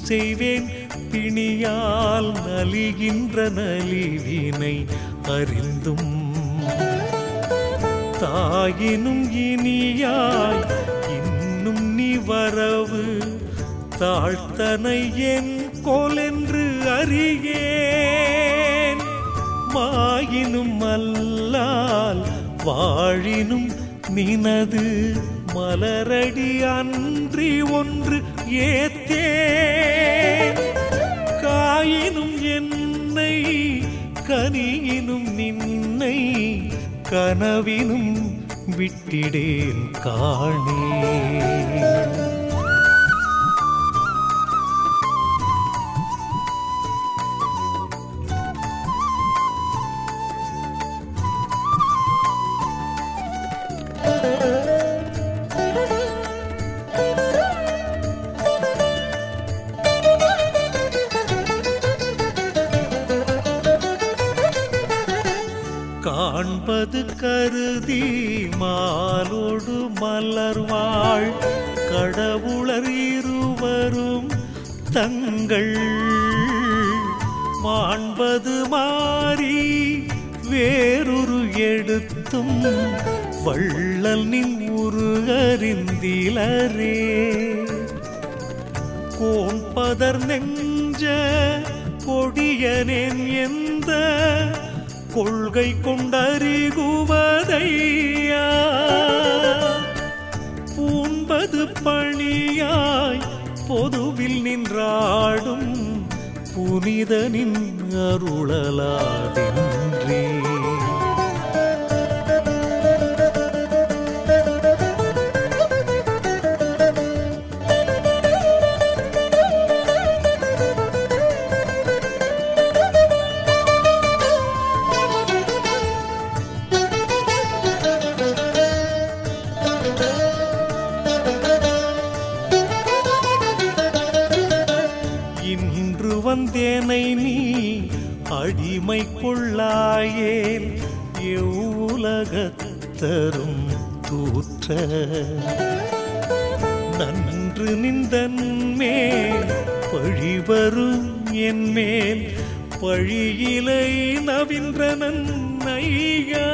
செய்வேன் பிணியால் நலிகின்ற நலிவினை அறிந்தும் தாயினும் இனியாய் இன்னும் நீ வரவு தாழ்த்தனை என் கோலென்று அறியேன் மாயினும் அல்லால் வாழினும் நினது மலரடி அன்றி ஒன்று ஏத்தேன் காயினும் என்னை கனியினும் நின்னை கனவினும் விட்டிடேன் காணே காண்பது கருதி மாலோடு மலர்வாள் கடவுளர் இருவரும் தங்கள் மாண்பது மாறி வேறொரு எடுத்தும் வள்ளல் நின் உருகறிந்திலரே கோண்பதர் நெஞ்ச கொடியனேன் எந்த கொள்கை கொண்டறிகுவதையா பூண்பது பணியாய் பொதுவில் நின்றாடும் புனிதனின் அருளலாதென்றே இன்று வந்தேனை நீ அடிமை கொள்ளாயேல் எவ்வுலகத்தரும் தூற்ற நன்று நின்றன் மேல் பழிவரும் என் மேல் பழியிலை நவின்றனன் ஐயா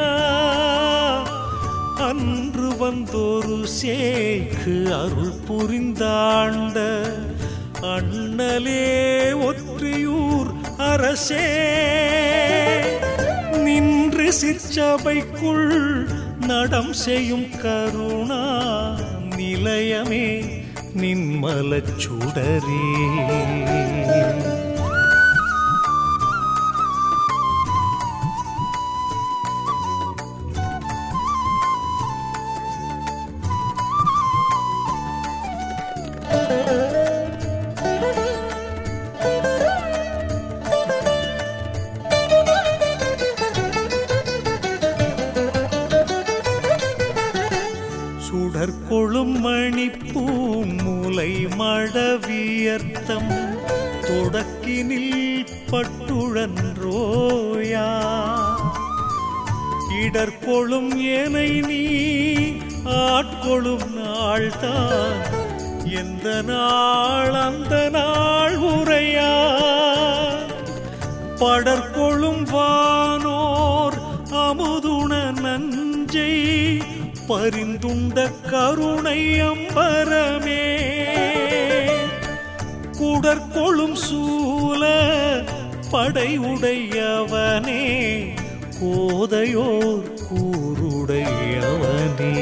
அன்று வந்தொரு சேக்கு அருள் புரிந்தாண்ட அண்ணலே ஒற்றியூர் அரசே நின்று சிற்சபைக்குள் நடம் செய்யும் கருணா நிலையமே நின்மலச் சுடரே சுடற்கொழும் மணிப்பூம் மூலை மடவியர்த்தம் தொடக்கினில் பட்டுழன்றோயா இடர்கொழும் ஏனை நீ ஆட்கொழும் நாள்தான் எந்த நாள் அந்த நாள் உரையா படற்கொழும் வானோர் அமுதுண நஞ்சை பரிந்துண்ட கருணை அம்பரமே குடற்கொழும் சூல படை உடையவனே கோதையோர் கூருடையவனே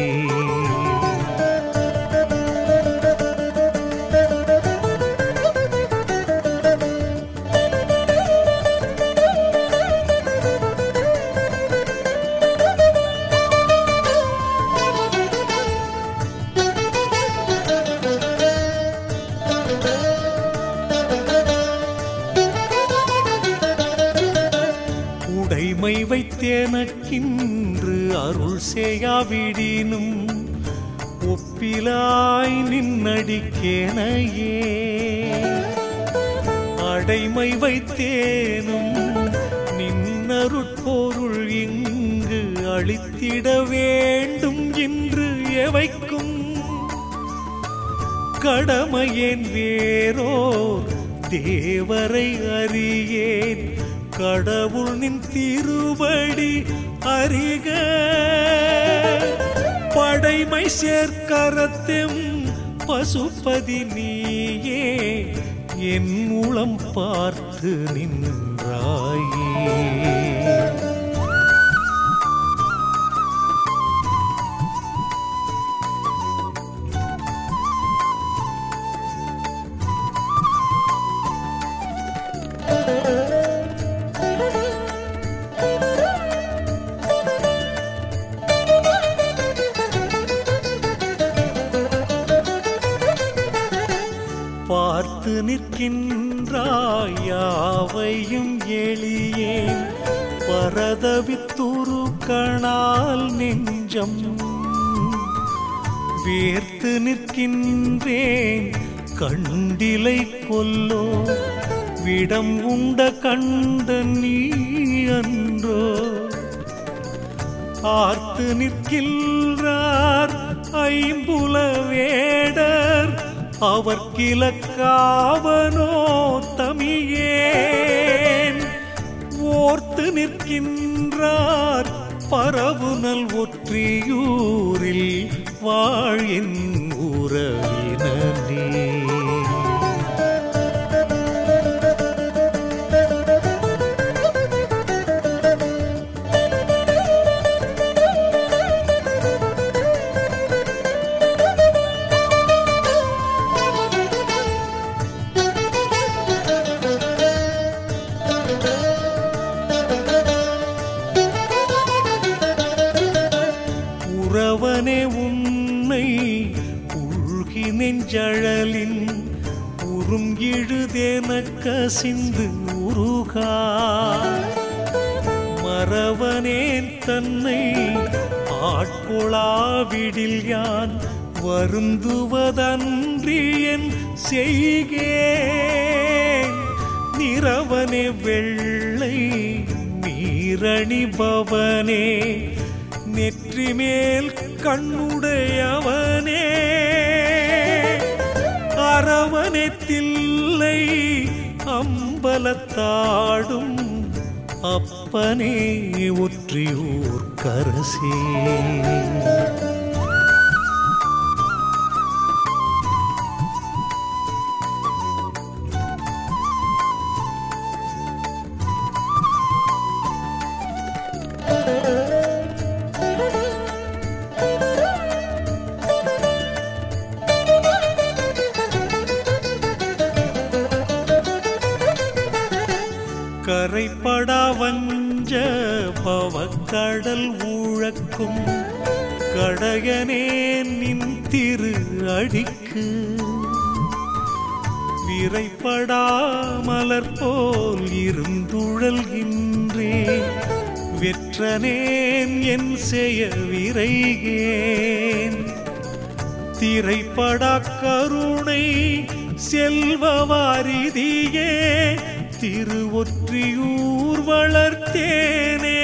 உடைமை வைத்தேனக்கின்று அருள் செய்யாவிடினும் ஒப்பிலாய் நின்னடிக்கேனையே அடைமை வைத்தேனும் நின்னருட்பொருள் இங்கு அளித்திட வேண்டும் என்று எவைக்கும் கடமையேன் வேரோர் தேவரை அறியேன் கடவுள் நின் திருவடி அறிக படைமை சேர்க்கரத்தெம் பசுபதி நீயே என் உளம் பார்த்து நின்றாயே பார்த்து நிற்கின்றாய் யாவையும் எளியேன் பரதவித்துரு கணால் நெஞ்சம் வேர்த்து நிற்கின்றேன் கண்டிலை கொல்லோ விடம் உண்ட கண்ட நீ அன்றோ ஆர்த்து நிற்கின்றார் ஐம்புல வேடர் அவர் கிழக்காவனோ தமியேன் ஓர்த்து நிற்கின்றார் பரவுனல் ஒற்றியூரில் வாழின் உறவினே உறவனே உன்னை உள்கி நெஞ்சழலின் உறும் இழுதேன கசிந்து உருகா மறவனேன் தன்னை ஆட்கொளாவிடில் யான் வருந்துவதன்றி என் செய்கேன் நிறவனே வெள்ளை நீரணிபவனே நெற்றி மேல் கண்ணுடையவனே அரவனே தில்லை அம்பலத்தாடும் அப்பனே ஒற்றியூர் கரசே கரைப்படா வஞ்ச பவக்கடல் ஊழக்கும் கடையனே நின் திரு அடிக்கு விரைப்படா மலர் போல் இருந்துழல்கின்றேன் வெற்றனேன் என் செய்ய விரைகேன் திரைப்படா கருணை செல்வவாரிதியே திருவொற்றியூர் வளர்த்தேனே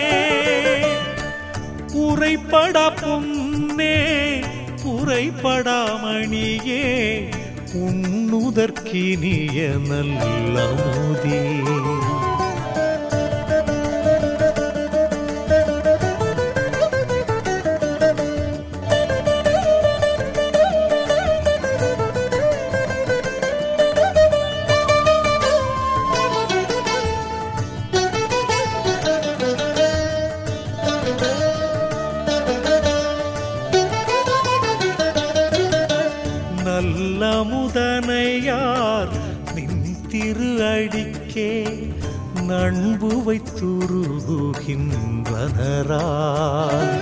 உரைப்படா பொன்னே உரைப்படாமணியே உண்ணுதற்கினிய நல்லமுதே நல்ல முதனையார் நின் திரு அடிக்கே நண்பு வைத்துருகுகின்றனரால்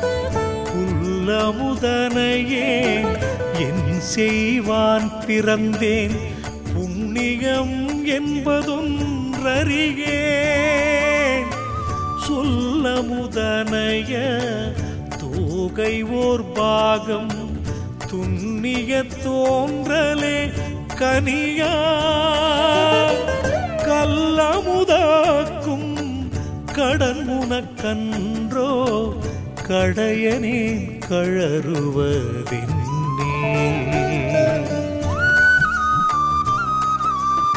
புல்லமுதனையே என் செய்வான் பிறந்தேன் புண்ணியம் என்பதொன்றறியேன் சொல்லமுதனைய தோகை ஓர் பாகம் துண்ணிய தோன்றலே கனியா கல்லமுதாக்கும் கடன் உனக்கன்றோ கடையனே கழறுவதின்னே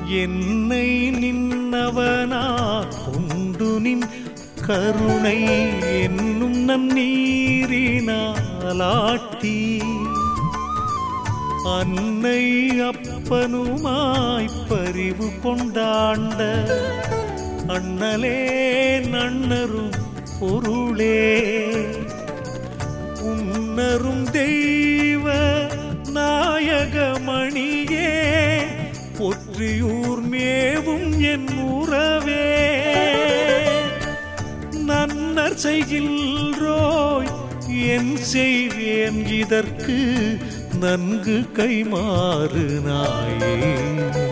என்னை நின்னவனா கொண்டு நின் கருணை என்னும் நன்னீரினாலாட்டி அன்னை அப்பனுமாய் பரிவு கொண்டாண்ட அண்ணலே நன்னரும் பொருளே உன்னரும் தெய்வ நாயகமணியே பொற்றியூர் மேவும் என் உறவே நன்னர் செய்கின்றோய் என் செய்வேன் இதற்கு நன்கு கைமாறு நாயே